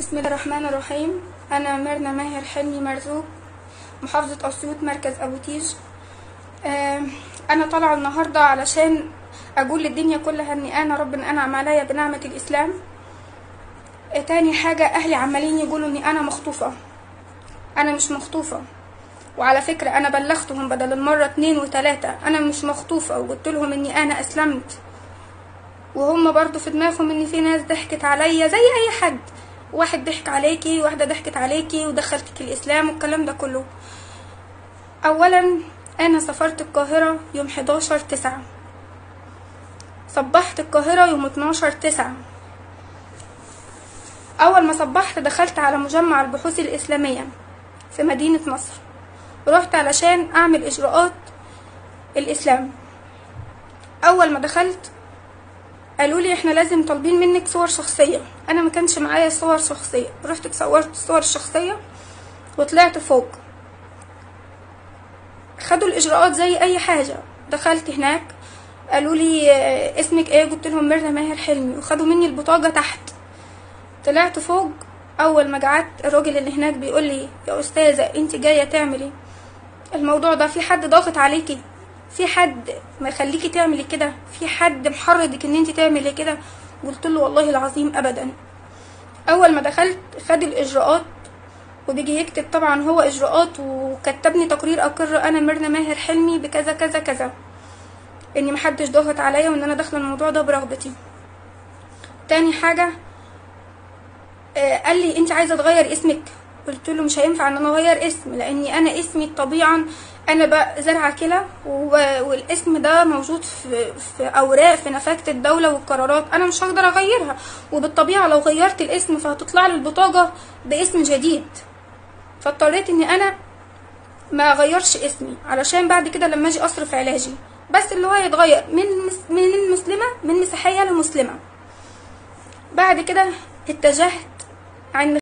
بسم الله الرحمن الرحيم أنا ميرنا ماهر حلمي مرزوق محافظة أسيوط مركز أبو تيج آم، أنا طالعة النهاردة علشان أقول للدنيا كلها إن أنا ربنا أنعم عليا بنعمة الإسلام آه، تاني حاجة أهلي عمالين يقولوا إني أنا مخطوفة أنا مش مخطوفة وعلى فكرة أنا بلغتهم بدل المرة اتنين وتلاتة أنا مش مخطوفة وقلت لهم إني أنا أسلمت وهم برضو في دماغهم ان في ناس ضحكت عليا زي اي حد واحد ضحك عليكي واحدة ضحكت عليكي ودخلتك الاسلام والكلام ده كله اولا انا سافرت القاهرة يوم 11 تسعة صبحت القاهرة يوم 12 تسعة اول ما صبحت دخلت على مجمع البحوث الاسلامية في مدينة نصر رحت علشان اعمل اجراءات الاسلام اول ما دخلت قالوا لي احنا لازم طالبين منك صور شخصية انا ما كانش معايا صور شخصية رحت اتصورت الصور الشخصية وطلعت فوق خدوا الاجراءات زي اي حاجة دخلت هناك قالوا لي اه، اسمك ايه قلت لهم ميرنا ماهر حلمي وخدوا مني البطاقة تحت طلعت فوق اول ما قعدت الراجل اللي هناك بيقول لي يا استاذة انت جاية تعملي الموضوع ده في حد ضاغط عليكي في حد ما يخليكي تعملي كده في حد محرضك ان انت تعملي كده قلت له والله العظيم ابدا اول ما دخلت خد الاجراءات وبيجي يكتب طبعا هو اجراءات وكتبني تقرير اقر انا ميرنا ماهر حلمي بكذا كذا كذا اني محدش ضغط عليا وان انا داخله الموضوع ده برغبتي تاني حاجه آه، قال لي انت عايزه تغير اسمك قلت له مش هينفع ان انا اغير اسم لاني انا اسمي طبيعا انا بقى زرعه كلى و- والاسم ده موجود في, في اوراق في نفاذه الدوله والقرارات انا مش هقدر اغيرها وبالطبيعه لو غيرت الاسم فهتطلع لي البطاقه باسم جديد فاضطريت اني انا ما اغيرش اسمي علشان بعد كده لما اجي اصرف علاجي بس اللي هو يتغير من مس- من المسلمه من مسيحيه لمسلمه بعد كده اتجهت عن